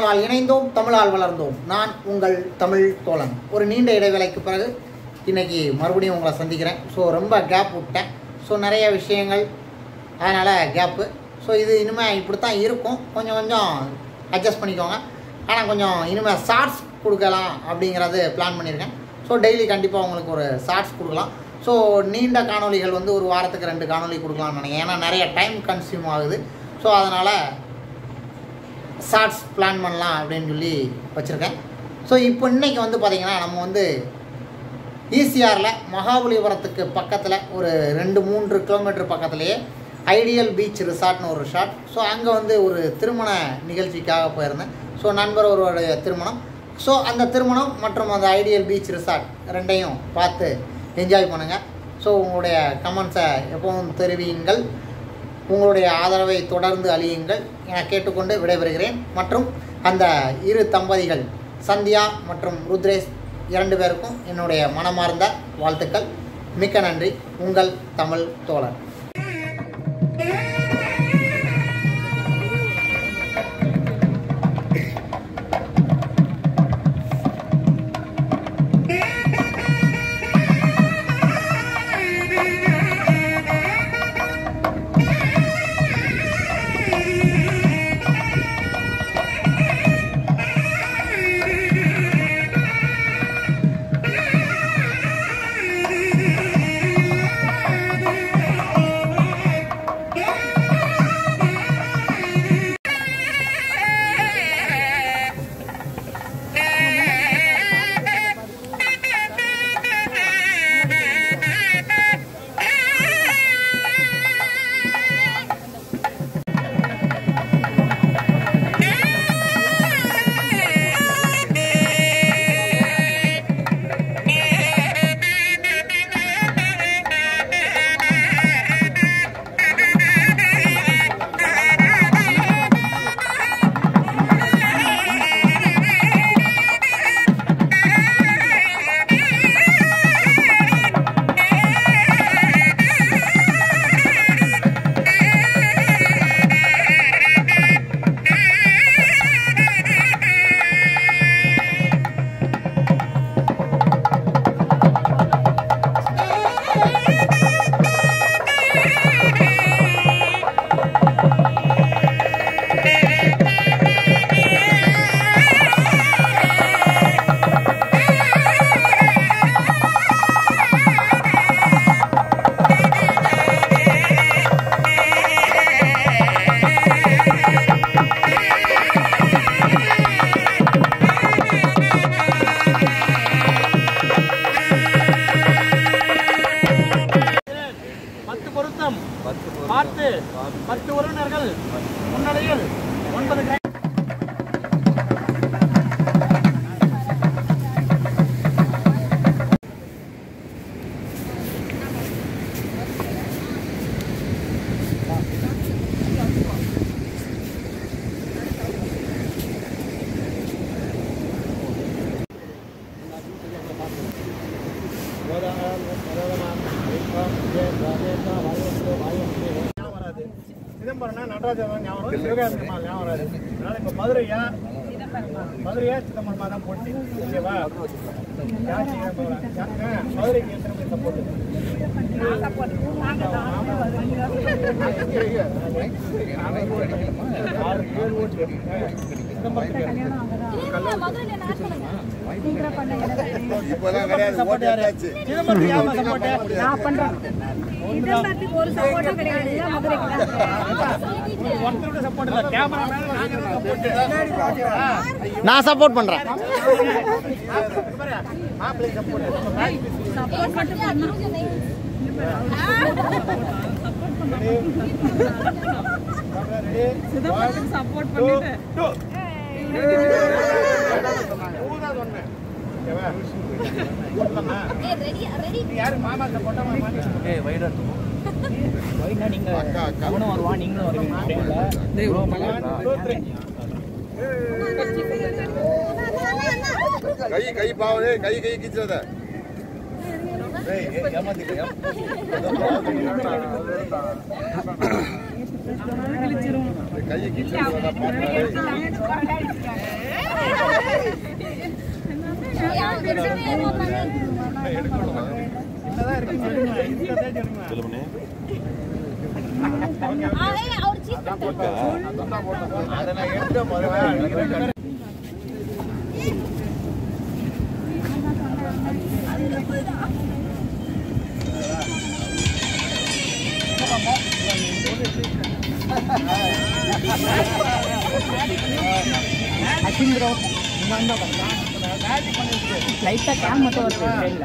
தமிழால் இணைந்தோம் தமிழால் வளர்ந்தோம் நான் உங்கள் தமிழ் தோழன் ஒரு நீண்ட இடைவேளைக்கு பிறகு இன்னைக்கு மறுபடியும் உங்களை சந்திக்கிறேன் ஸோ ரொம்ப கேப் விட்டேன் ஸோ நிறைய விஷயங்கள் அதனால் கேப்பு ஸோ இது இனிமேல் இப்படி தான் இருக்கும் கொஞ்சம் கொஞ்சம் அட்ஜஸ்ட் பண்ணிக்கோங்க ஆனால் கொஞ்சம் இனிமேல் ஷார்ட்ஸ் கொடுக்கலாம் அப்படிங்கிறது பிளான் பண்ணியிருக்கேன் ஸோ டெய்லி கண்டிப்பாக உங்களுக்கு ஒரு ஷார்ட்ஸ் கொடுக்கலாம் ஸோ நீண்ட காணொளிகள் வந்து ஒரு வாரத்துக்கு ரெண்டு காணொளி கொடுக்கலாம்னு நினைக்கிறேன் ஏன்னா நிறைய டைம் கன்சியூம் ஆகுது ஸோ அதனால் ஷார்ட்ஸ் பிளான் பண்ணலாம் அப்படின்னு சொல்லி வச்சுருக்கேன் ஸோ இப்போ இன்னைக்கு வந்து பார்த்திங்கன்னா நம்ம வந்து ஈசிஆரில் மகாபலிபுரத்துக்கு பக்கத்தில் ஒரு ரெண்டு மூன்று கிலோமீட்டர் பக்கத்துலேயே ஐடியல் பீச் ரிசார்ட்னு ஒரு ரிசார்ட் ஸோ அங்கே வந்து ஒரு திருமண நிகழ்ச்சிக்காக போயிருந்தேன் ஸோ நண்பர் ஒருவருடைய திருமணம் ஸோ அந்த திருமணம் மற்றும் அந்த ஐடியல் பீச் ரிசார்ட் ரெண்டையும் பார்த்து என்ஜாய் பண்ணுங்கள் ஸோ உங்களுடைய கமெண்ட்ஸை எப்பவும் தெரிவியுங்கள் உங்களுடைய ஆதரவை தொடர்ந்து அழியுங்கள் என கேட்டுக்கொண்டு விடைபெறுகிறேன் மற்றும் அந்த இரு தம்பதிகள் சந்தியா மற்றும் ருத்ரேஷ் இரண்டு பேருக்கும் என்னுடைய மனமார்ந்த வாழ்த்துக்கள் மிக்க நன்றி உங்கள் தமிழ் தோழர் பத்து பொருத்தம் பார்த்து பத்து உறவினர்கள் முன்னிலையில் ஒன்பது கிராம் வராது சிதம்பரம்னா நடராஜன் ஞாபகம் வரும் சிவகாசி பெருமாள் ஞாபகம் வராது அதனால இப்ப மதுரையா மதுரையா சிதம்பரமா தான் போட்டி ஓகேவா யார் செய்ய போறா? யாருங்க? மதுரைக்கு எத்தனை பேர் சப்போர்ட் ஆறு பேர் ஓட்டு சிதம்பரத்துக்கு இப்பெல்லாம் கிடையாது ஓட்டு எடுத்தாச்சு சிதம்பரத்துக்கு யாருமா சப்போர்ட் நான் பண்றேன் இதற்கு ஒரு சப்போர்ட்டும் கிடையாது மதுரைக்கு ஒருத்தரோட சப்போர்ட் இல்ல கேமரா மேல நாங்க சப்போர்ட் நான் சப்போர்ட் பண்ணுறேன் மாப்பிள்ளை சப்போர்ட் சப்போர்ட் மட்டும் பண்ணணும் சிதம்பரத்துக்கு சப்போர்ட் பண்ணிட்டு யாரு மாமா சப்போர்ட்டா மாமா அக்கா அக்கா கை கை பாவதே கை கை கிச்சத கை கிச்சத என்னதான் இருக்குன்னு சொல்லுங்க இதுல தேடி எடுங்க அதெல்லாம் எடுத்து முதல்ல லைட்டா கேம் மட்டும் வருது ட்ரெயின்ல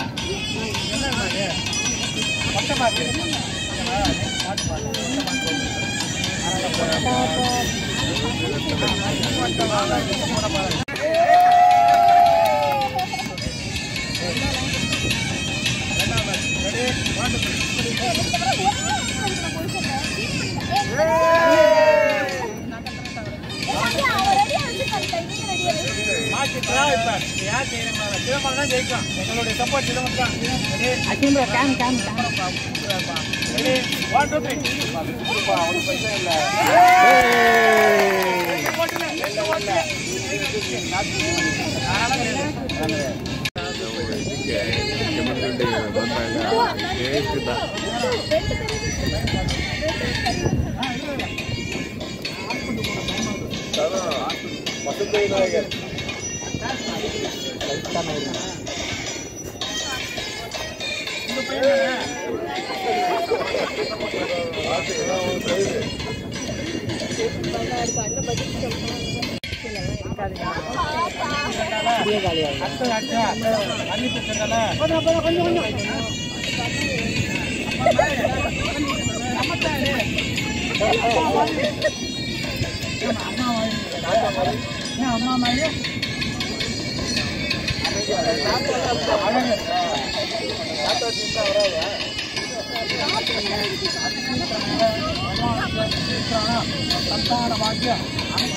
மாத்திட்டா இப்ப யார் செய்யறீங்க சிதம்பரம் தான் ஜெயிக்கும் எங்களுடைய சப்போர்ட் சிதம்பரம் தான் ready Azeem bro game game game ready one two three அத்தை அத்தை அள்ளி பிடிச்சதால கொஞ்சம் கொஞ்சம் கொஞ்சம் கொஞ்சம் அம்மா மாதிரி சந்தான பாக்கியம்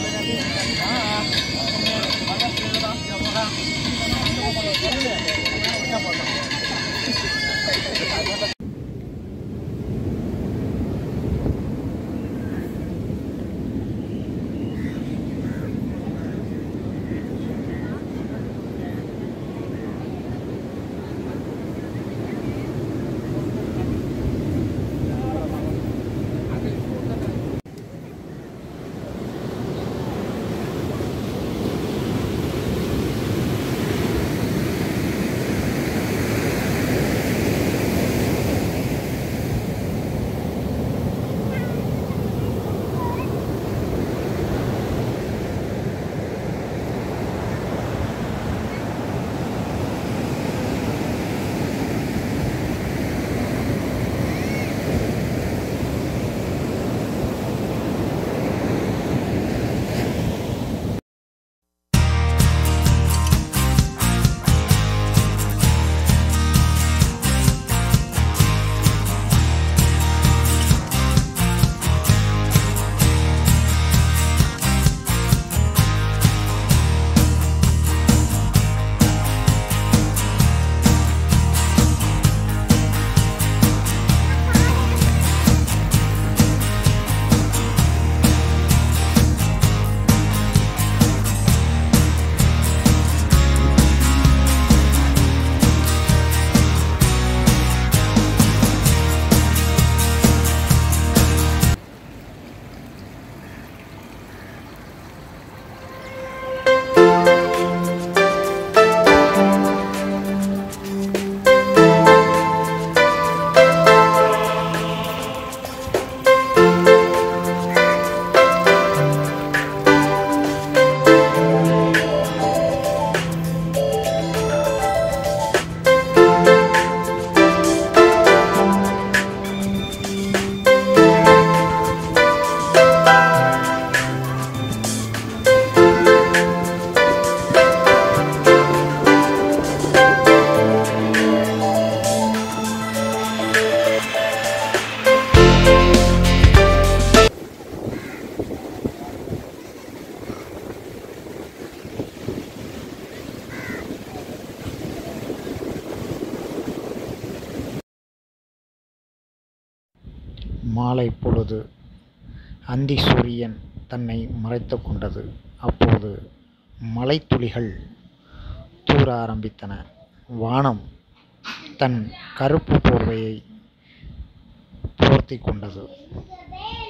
மாலை பொழுது அந்தி சூரியன் தன்னை மறைத்து கொண்டது அப்போது மலைத்துளிகள் தூர ஆரம்பித்தன வானம் தன் கருப்பு போர்வையை போர்த்தி கொண்டது